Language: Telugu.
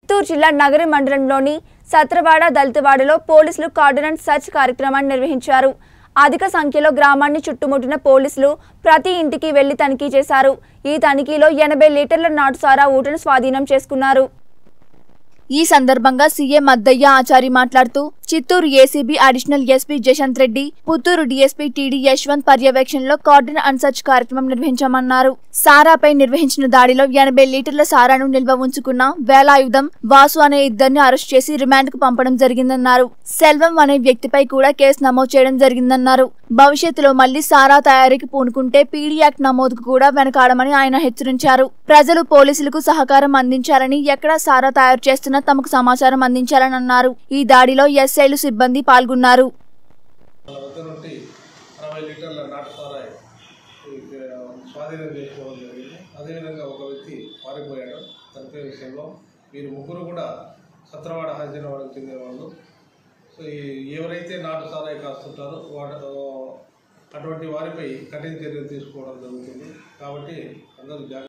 చిత్తూరు జిల్లా నగరి మండలంలోని సత్రవాడ దళితవాడలో పోలీసులు కార్డినెన్స్ సర్చ్ కార్యక్రమాన్ని నిర్వహించారు అధిక సంఖ్యలో గ్రామాన్ని చుట్టుముట్టిన పోలీసులు ప్రతి ఇంటికి వెళ్లి తనిఖీ చేశారు ఈ తనిఖీలో ఎనభై లీటర్ల నాటుసారా ఊటను స్వాధీనం చేసుకున్నారు ఈ సందర్భంగా సీఎం మద్దయ్య ఆచారి మాట్లాడుతూ Chittoor ACB additional SP Jashant Reddy Puttur DSP T D Yashwant పర్యవేక్షణలో కార్డన్ అండ్ సర్చ్ కార్యక్రమం నిర్వహించామన్నారు సారాపై నిర్వహించిన దాడిలో ఎనభై లీటర్ల సారాను నిల్వ ఉంచుకున్న వేలాయుధం వాసు అనే ఇద్దరిని అరెస్ట్ చేసి రిమాండ్ కు పంపడం జరిగిందన్నారు సెల్వం అనే వ్యక్తిపై కూడా కేసు నమోదు చేయడం జరిగిందన్నారు భవిష్యత్తులో మళ్లీ సారా తయారీకి పూనుకుంటే పీడీ యాక్ట్ నమోదుకు కూడా వెనకాడమని ఆయన హెచ్చరించారు ప్రజలు పోలీసులకు సహకారం అందించాలని ఎక్కడ సారా తయారు చేస్తున్నా తమకు సమాచారం అందించాలని అన్నారు ఈ దాడిలో ఎస్ఐలు సిబ్బంది పాల్గొన్నారు వాళ్ళ వద్ద నుండి అరవై లీటర్ల నాటు సారాయి ఈ, ఆ, స్వాధీనం చేసుకోవడం జరిగింది అదేవిధంగా ఒక వ్యక్తి పారిపోయాడు చనిపోయే విషయంలో వీరు ముగ్గురు కూడా సత్రవాడ హైదరాబాద్కు చెందిన వాళ్ళు సో ఈ ఎవరైతే నాటు సారాయి కాస్తుంటారో వాట అటువంటి వారిపై కఠిన చర్యలు తీసుకోవడం జరుగుతుంది కాబట్టి అందరూ జాగ్రత్త